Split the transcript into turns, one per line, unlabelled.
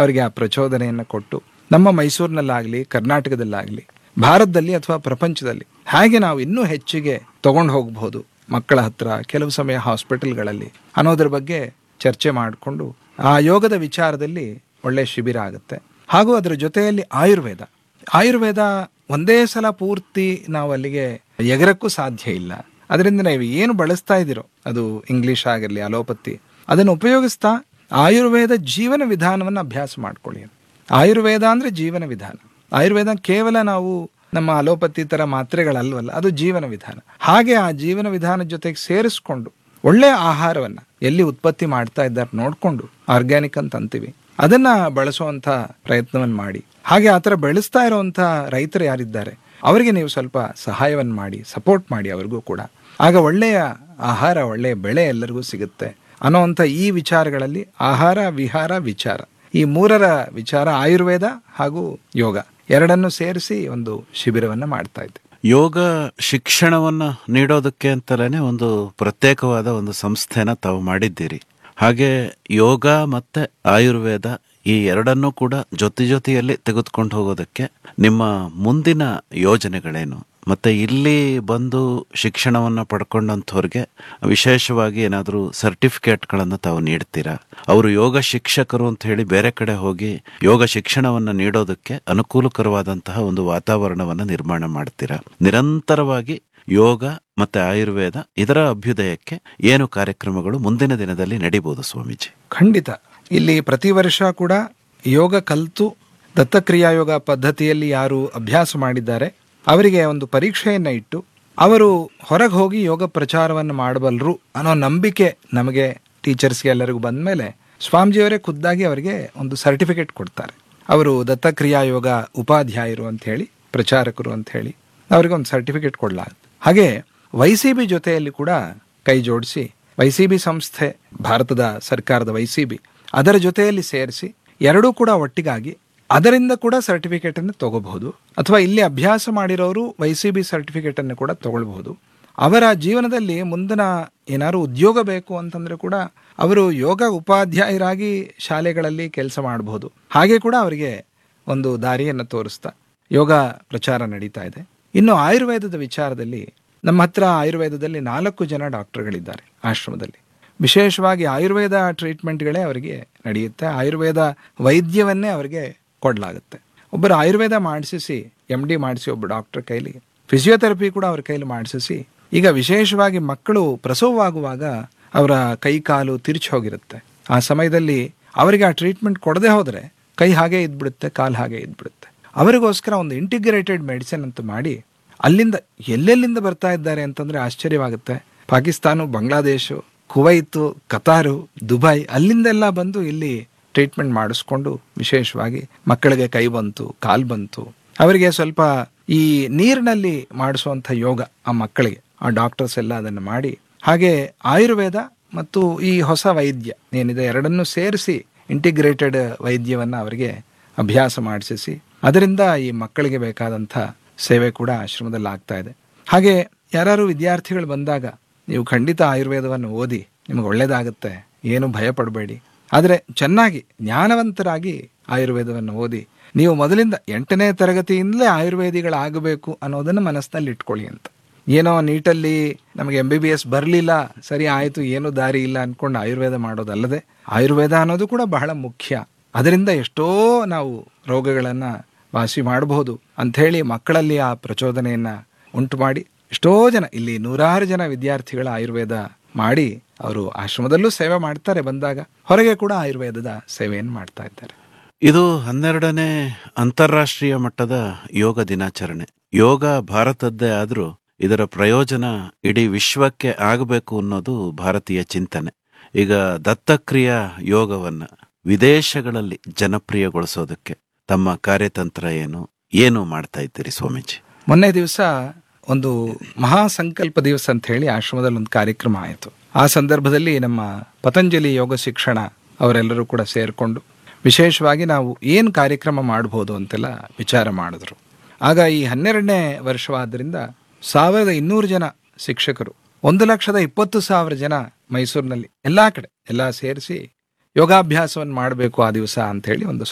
ಅವರಿಗೆ ಆ ಪ್ರಚೋದನೆಯನ್ನು ಕೊಟ್ಟು ನಮ್ಮ ಮೈಸೂರಿನಲ್ಲಾಗಲಿ ಕರ್ನಾಟಕದಲ್ಲಾಗಲಿ ಭಾರತದಲ್ಲಿ ಅಥವಾ ಪ್ರಪಂಚದಲ್ಲಿ ಹಾಗೆ ನಾವು ಇನ್ನೂ ಹೆಚ್ಚಿಗೆ ತಗೊಂಡು ಹೋಗಬಹುದು ಮಕ್ಕಳ ಹತ್ರ ಕೆಲವು ಸಮಯ ಹಾಸ್ಪಿಟಲ್ಗಳಲ್ಲಿ ಅನ್ನೋದ್ರ ಬಗ್ಗೆ ಚರ್ಚೆ ಮಾಡಿಕೊಂಡು ಆ ಯೋಗದ ವಿಚಾರದಲ್ಲಿ ಒಳ್ಳೆ ಶಿಬಿರ ಆಗುತ್ತೆ ಹಾಗೂ ಅದರ ಜೊತೆಯಲ್ಲಿ ಆಯುರ್ವೇದ ಆಯುರ್ವೇದ ಒಂದೇ ಸಲ ಪೂರ್ತಿ ನಾವು ಅಲ್ಲಿಗೆ ಎಗರಕ್ಕೂ ಸಾಧ್ಯ ಇಲ್ಲ ಅದರಿಂದ ನೀವು ಏನು ಬಳಸ್ತಾ ಇದ್ದೀರೋ ಅದು ಇಂಗ್ಲಿಷ್ ಆಗಿರಲಿ ಅಲೋಪತಿ ಅದನ್ನು ಉಪಯೋಗಿಸ್ತಾ ಆಯುರ್ವೇದ ಜೀವನ ವಿಧಾನವನ್ನು ಅಭ್ಯಾಸ ಮಾಡ್ಕೊಳ್ಳಿ ಆಯುರ್ವೇದ ಅಂದ್ರೆ ಜೀವನ ವಿಧಾನ ಆಯುರ್ವೇದ ಕೇವಲ ನಾವು ನಮ್ಮ ಅಲೋಪತಿ ತರ ಮಾತ್ರೆಗಳಲ್ವಲ್ಲ ಅದು ಜೀವನ ವಿಧಾನ ಹಾಗೆ ಆ ಜೀವನ ವಿಧಾನದ ಜೊತೆಗೆ ಸೇರಿಸ್ಕೊಂಡು ಒಳ್ಳೆಯ ಆಹಾರವನ್ನ ಎಲ್ಲಿ ಉತ್ಪತ್ತಿ ಮಾಡ್ತಾ ಇದ್ದಾರೆ ನೋಡ್ಕೊಂಡು ಆರ್ಗ್ಯಾನಿಕ್ ಅಂತ ಅಂತೀವಿ ಅದನ್ನ ಬಳಸುವಂತ ಪ್ರಯತ್ನವನ್ನು ಮಾಡಿ ಹಾಗೆ ಆ ಥರ ಬೆಳೆಸ್ತಾ ಇರುವಂತ ರೈತರು ಯಾರಿದ್ದಾರೆ ಅವರಿಗೆ ನೀವು ಸ್ವಲ್ಪ ಸಹಾಯವನ್ನು ಮಾಡಿ ಸಪೋರ್ಟ್ ಮಾಡಿ ಅವ್ರಿಗೂ ಕೂಡ ಆಗ ಒಳ್ಳೆಯ ಆಹಾರ ಒಳ್ಳೆಯ ಬೆಳೆ ಎಲ್ಲರಿಗೂ ಸಿಗುತ್ತೆ ಅನ್ನೋವಂಥ ಈ ವಿಚಾರಗಳಲ್ಲಿ ಆಹಾರ ವಿಹಾರ ವಿಚಾರ ಈ ಮೂರರ ವಿಚಾರ ಆಯುರ್ವೇದ ಹಾಗೂ ಯೋಗ ಎರಡನ್ನು ಸೇರಿಸಿ ಒಂದು ಶಿಬಿರವನ್ನ ಮಾಡ್ತಾ ಇದ್ದೆ
ಯೋಗ ಶಿಕ್ಷಣವನ್ನ ನೀಡೋದಕ್ಕೆ ಅಂತಲೇ ಒಂದು ಪ್ರತ್ಯೇಕವಾದ ಒಂದು ಸಂಸ್ಥೆನ ತಾವು ಮಾಡಿದ್ದೀರಿ ಹಾಗೆ ಯೋಗ ಮತ್ತೆ ಆಯುರ್ವೇದ ಈ ಎರಡನ್ನೂ ಕೂಡ ಜೊತೆ ಜೊತೆಯಲ್ಲಿ ತೆಗೆದುಕೊಂಡು ಹೋಗೋದಕ್ಕೆ ನಿಮ್ಮ ಮುಂದಿನ ಯೋಜನೆಗಳೇನು ಮತ್ತೆ ಇಲ್ಲಿ ಬಂದು ಶಿಕ್ಷಣವನ್ನ ಪಡ್ಕೊಂಡಂಥವ್ರಿಗೆ ವಿಶೇಷವಾಗಿ ಏನಾದರೂ ಸರ್ಟಿಫಿಕೇಟ್ಗಳನ್ನು ತಾವು ನೀಡ್ತೀರಾ ಅವರು ಯೋಗ ಶಿಕ್ಷಕರು ಅಂತ ಹೇಳಿ ಬೇರೆ ಕಡೆ ಹೋಗಿ ಯೋಗ ಶಿಕ್ಷಣವನ್ನ ನೀಡೋದಕ್ಕೆ ಅನುಕೂಲಕರವಾದಂತಹ ಒಂದು ವಾತಾವರಣವನ್ನ ನಿರ್ಮಾಣ ಮಾಡ್ತೀರಾ ನಿರಂತರವಾಗಿ ಯೋಗ ಮತ್ತೆ ಆಯುರ್ವೇದ ಇದರ ಅಭ್ಯುದಯಕ್ಕೆ ಏನು ಕಾರ್ಯಕ್ರಮಗಳು ಮುಂದಿನ ದಿನದಲ್ಲಿ ನಡೀಬಹುದು ಸ್ವಾಮೀಜಿ
ಖಂಡಿತ ಇಲ್ಲಿ ಪ್ರತಿ ವರ್ಷ ಕೂಡ ಯೋಗ ಕಲಿತು ದತ್ತಕ್ರಿಯಾ ಯೋಗ ಪದ್ಧತಿಯಲ್ಲಿ ಯಾರು ಅಭ್ಯಾಸ ಮಾಡಿದ್ದಾರೆ ಅವರಿಗೆ ಒಂದು ಪರೀಕ್ಷೆಯನ್ನ ಇಟ್ಟು ಅವರು ಹೊರಗೆ ಹೋಗಿ ಯೋಗ ಪ್ರಚಾರವನ್ನು ಮಾಡಬಲ್ಲರು ಅನ್ನೋ ನಂಬಿಕೆ ನಮಗೆ ಟೀಚರ್ಸ್ಗೆ ಎಲ್ಲರಿಗೂ ಬಂದ ಮೇಲೆ ಸ್ವಾಮೀಜಿಯವರೇ ಖುದ್ದಾಗಿ ಅವರಿಗೆ ಒಂದು ಸರ್ಟಿಫಿಕೇಟ್ ಕೊಡ್ತಾರೆ ಅವರು ದತ್ತಕ್ರಿಯಾ ಯೋಗ ಉಪಾಧ್ಯಾಯರು ಅಂತ ಹೇಳಿ ಪ್ರಚಾರಕರು ಅಂತ ಹೇಳಿ ಅವರಿಗೆ ಒಂದು ಸರ್ಟಿಫಿಕೇಟ್ ಕೊಡಲಾಗುತ್ತೆ ಹಾಗೆ ವೈಸಿಬಿ ಜೊತೆಯಲ್ಲಿ ಕೂಡ ಕೈ ಜೋಡಿಸಿ ವೈಸಿಬಿ ಸಂಸ್ಥೆ ಭಾರತದ ಸರ್ಕಾರದ ವೈಸಿಬಿ ಅದರ ಜೊತೆಯಲ್ಲಿ ಸೇರಿಸಿ ಎರಡೂ ಕೂಡ ಒಟ್ಟಿಗಾಗಿ ಅದರಿಂದ ಕೂಡ ಸರ್ಟಿಫಿಕೇಟ್ ಅನ್ನು ತಗೋಬಹುದು ಅಥವಾ ಇಲ್ಲಿ ಅಭ್ಯಾಸ ಮಾಡಿರೋರು ವೈಸಿಬಿ ಸರ್ಟಿಫಿಕೇಟ್ ಅನ್ನು ಕೂಡ ತಗೊಳ್ಬಹುದು ಅವರ ಜೀವನದಲ್ಲಿ ಮುಂದಿನ ಏನಾದ್ರು ಉದ್ಯೋಗ ಬೇಕು ಅಂತಂದ್ರೆ ಕೂಡ ಅವರು ಯೋಗ ಉಪಾಧ್ಯಾಯರಾಗಿ ಶಾಲೆಗಳಲ್ಲಿ ಕೆಲಸ ಮಾಡಬಹುದು ಹಾಗೆ ಕೂಡ ಅವರಿಗೆ ಒಂದು ದಾರಿಯನ್ನು ತೋರಿಸ್ತಾ ಯೋಗ ಪ್ರಚಾರ ನಡೀತಾ ಇದೆ ಇನ್ನು ಆಯುರ್ವೇದದ ವಿಚಾರದಲ್ಲಿ ನಮ್ಮ ಹತ್ರ ಆಯುರ್ವೇದದಲ್ಲಿ ನಾಲ್ಕು ಜನ ಡಾಕ್ಟರ್ಗಳಿದ್ದಾರೆ ಆಶ್ರಮದಲ್ಲಿ ವಿಶೇಷವಾಗಿ ಆಯುರ್ವೇದ ಟ್ರೀಟ್ಮೆಂಟ್ಗಳೇ ಅವರಿಗೆ ನಡೆಯುತ್ತೆ ಆಯುರ್ವೇದ ವೈದ್ಯವನ್ನೇ ಅವರಿಗೆ ಕೊಡಲಾಗುತ್ತೆ ಒಬ್ಬರು ಆಯುರ್ವೇದ ಮಾಡಿಸಿ ಎಮ್ ಡಿ ಮಾಡಿಸಿ ಒಬ್ಬ ಡಾಕ್ಟರ್ ಕೈಲಿ ಫಿಸಿಯೋಥೆರಪಿ ಕೂಡ ಅವ್ರ ಕೈಲಿ ಮಾಡಿಸಿ ಈಗ ವಿಶೇಷವಾಗಿ ಮಕ್ಕಳು ಪ್ರಸವವಾಗುವಾಗ ಅವರ ಕೈ ಕಾಲು ತಿರುಚಿ ಹೋಗಿರುತ್ತೆ ಆ ಸಮಯದಲ್ಲಿ ಅವರಿಗೆ ಆ ಟ್ರೀಟ್ಮೆಂಟ್ ಕೊಡದೆ ಹೋದರೆ ಕೈ ಹಾಗೆ ಇದ್ಬಿಡುತ್ತೆ ಕಾಲು ಹಾಗೆ ಇದ್ಬಿಡುತ್ತೆ ಅವರಿಗೋಸ್ಕರ ಒಂದು ಇಂಟಿಗ್ರೇಟೆಡ್ ಮೆಡಿಸಿನ್ ಅಂತ ಮಾಡಿ ಅಲ್ಲಿಂದ ಎಲ್ಲೆಲ್ಲಿಂದ ಬರ್ತಾ ಇದ್ದಾರೆ ಅಂತಂದ್ರೆ ಆಶ್ಚರ್ಯವಾಗುತ್ತೆ Pakistan Bangladesh Kuwait Qatar Dubai ಅಲ್ಲಿಂದೆಲ್ಲ ಬಂದು ಇಲ್ಲಿ ಟ್ರೀಟ್ಮೆಂಟ್ ಮಾಡಿಸ್ಕೊಂಡು ವಿಶೇಷವಾಗಿ ಮಕ್ಕಳಿಗೆ ಕೈ ಬಂತು ಕಾಲ್ ಬಂತು ಅವರಿಗೆ ಸ್ವಲ್ಪ ಈ ನೀರಿನಲ್ಲಿ ಮಾಡಿಸುವಂಥ ಯೋಗ ಆ ಮಕ್ಕಳಿಗೆ ಆ ಡಾಕ್ಟರ್ಸ್ ಎಲ್ಲ ಅದನ್ನು ಮಾಡಿ ಹಾಗೆ ಆಯುರ್ವೇದ ಮತ್ತು ಈ ಹೊಸ ವೈದ್ಯ ಏನಿದೆ ಎರಡನ್ನೂ ಸೇರಿಸಿ ಇಂಟಿಗ್ರೇಟೆಡ್ ವೈದ್ಯವನ್ನ ಅವರಿಗೆ ಅಭ್ಯಾಸ ಮಾಡಿಸಿ ಅದರಿಂದ ಈ ಮಕ್ಕಳಿಗೆ ಬೇಕಾದಂಥ ಸೇವೆ ಕೂಡ ಆಶ್ರಮದಲ್ಲಿ ಆಗ್ತಾ ಇದೆ ಹಾಗೆ ಯಾರು ವಿದ್ಯಾರ್ಥಿಗಳು ಬಂದಾಗ ನೀವು ಖಂಡಿತ ಆಯುರ್ವೇದವನ್ನು ಓದಿ ನಿಮಗೆ ಒಳ್ಳೇದಾಗುತ್ತೆ ಏನು ಭಯ ಪಡಬೇಡಿ ಆದರೆ ಚೆನ್ನಾಗಿ ಜ್ಞಾನವಂತರಾಗಿ ಆಯುರ್ವೇದವನ್ನು ಓದಿ ನೀವು ಮೊದಲಿಂದ ಎಂಟನೇ ತರಗತಿಯಿಂದಲೇ ಆಯುರ್ವೇದಿಗಳಾಗಬೇಕು ಅನ್ನೋದನ್ನು ಮನಸ್ಸಿನಲ್ಲಿ ಇಟ್ಕೊಳ್ಳಿ ಅಂತ ಏನೋ ನೀಟಲ್ಲಿ ನಮಗೆ ಎಂ ಬಿ ಬಿ ಎಸ್ ಬರಲಿಲ್ಲ ಸರಿ ಆಯಿತು ಏನು ದಾರಿ ಇಲ್ಲ ಅನ್ಕೊಂಡು ಆಯುರ್ವೇದ ಮಾಡೋದಲ್ಲದೆ ಆಯುರ್ವೇದ ಅನ್ನೋದು ಕೂಡ ಬಹಳ ಮುಖ್ಯ ಅದರಿಂದ ಎಷ್ಟೋ ನಾವು ರೋಗಗಳನ್ನು ವಾಸಿ ಮಾಡಬಹುದು ಅಂಥೇಳಿ ಮಕ್ಕಳಲ್ಲಿ ಆ ಪ್ರಚೋದನೆಯನ್ನ ಉಂಟು ಮಾಡಿ ಎಷ್ಟೋ ಜನ ಇಲ್ಲಿ ನೂರಾರು ಜನ ವಿದ್ಯಾರ್ಥಿಗಳ ಆಯುರ್ವೇದ ಮಾಡಿ ಅವರು ಆಶ್ರಮದಲ್ಲೂ ಸೇವೆ ಮಾಡ್ತಾರೆ ಬಂದಾಗ ಹೊರಗೆ ಕೂಡ ಆಯುರ್ವೇದದ ಸೇವೆಯನ್ನು ಮಾಡ್ತಾ ಇದ್ದಾರೆ
ಇದು ಹನ್ನೆರಡನೇ ಅಂತಾರಾಷ್ಟ್ರೀಯ ಮಟ್ಟದ ಯೋಗ ದಿನಾಚರಣೆ ಯೋಗ ಭಾರತದ್ದೇ ಆದರೂ ಇದರ ಪ್ರಯೋಜನ ಇಡೀ ವಿಶ್ವಕ್ಕೆ ಆಗಬೇಕು ಅನ್ನೋದು ಭಾರತೀಯ ಚಿಂತನೆ ಈಗ ದತ್ತಕ್ರಿಯಾ ಯೋಗವನ್ನ ವಿದೇಶಗಳಲ್ಲಿ ಜನಪ್ರಿಯಗೊಳಿಸೋದಕ್ಕೆ ತಮ್ಮ ಕಾರ್ಯತಂತ್ರ ಏನು ಏನು ಮಾಡ್ತಾ ಇದ್ದೀರಿ ಸ್ವಾಮೀಜಿ
ಮೊನ್ನೆ ದಿವಸ ಒಂದು ಮಹಾ ಸಂಕಲ್ಪ ದಿವಸ ಅಂತ ಹೇಳಿ ಆಶ್ರಮದಲ್ಲಿ ಒಂದು ಕಾರ್ಯಕ್ರಮ ಆಯಿತು ಆ ಸಂದರ್ಭದಲ್ಲಿ ನಮ್ಮ ಪತಂಜಲಿ ಯೋಗ ಶಿಕ್ಷಣ ಅವರೆಲ್ಲರೂ ಕೂಡ ಸೇರಿಕೊಂಡು ವಿಶೇಷವಾಗಿ ನಾವು ಏನು ಕಾರ್ಯಕ್ರಮ ಮಾಡಬಹುದು ಅಂತೆಲ್ಲ ವಿಚಾರ ಮಾಡಿದ್ರು ಆಗ ಈ ಹನ್ನೆರಡನೇ ವರ್ಷವಾದ್ದರಿಂದ ಸಾವಿರದ ಇನ್ನೂರು ಜನ ಶಿಕ್ಷಕರು ಒಂದು ಲಕ್ಷದ ಇಪ್ಪತ್ತು ಸಾವಿರ ಜನ ಮೈಸೂರಿನಲ್ಲಿ ಎಲ್ಲಾ ಕಡೆ ಎಲ್ಲ ಸೇರಿಸಿ ಯೋಗಾಭ್ಯಾಸವನ್ನು ಮಾಡಬೇಕು ಆ ದಿವಸ ಅಂತ ಹೇಳಿ ಒಂದು